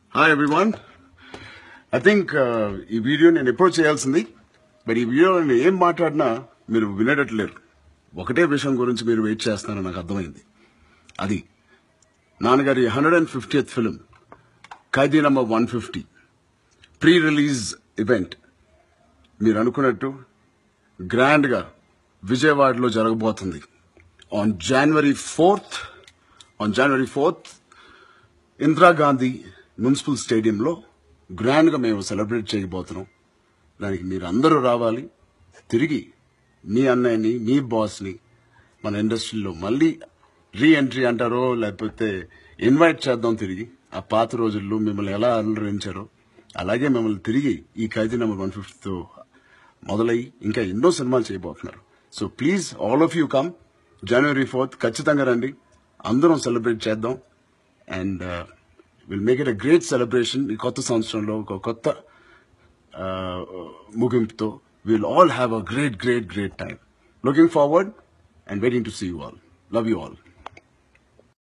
hi everyone I think ఈ video నేను ఎప్పుడు చేయాల్సింది బట్ ఈ వీడియో నేను ఏం మాట్లాడినా మీరు వినేటట్లేరు ఒకటే విషయం గురించి మీరు వెయిట్ చేస్తున్నారని నాకు అర్థమైంది అది నాన్నగారి hundred and fiftieth film Khaidi number one fifty pre release event మీరు అనుకున్నట్టు గ్రాండ్గా విజయవాడలో జరగబోతుంది on January fourth on January fourth Indira Gandhi municipal స్టేడియంలో గ్రాండ్గా మేము సెలబ్రేట్ చేయబోతున్నాం దానికి మీరు అందరూ రావాలి తిరిగి మీ అన్నయ్యని మీ బాస్ని మన ఇండస్ట్రీలో మళ్ళీ రీ ఎంట్రీ అంటారో లేకపోతే ఇన్వైట్ చేద్దాం తిరిగి ఆ పాత రోజుల్లో మిమ్మల్ని ఎలా అలరించారో అలాగే మిమ్మల్ని తిరిగి ఈ ఖైదీ నెంబర్ వన్ ఫిఫ్టీతో మొదలై ఇంకా ఎన్నో సినిమాలు చేయబోతున్నారు so please all of you come January fourth ఖచ్చితంగా రండి అందరం సెలబ్రేట్ చేద్దాం and will make it a great celebration ఈ కొత్త సంవత్సరంలో ఒక కొత్త uh, ముగింపుతో will all have a great great great time looking forward and waiting to see you all love you all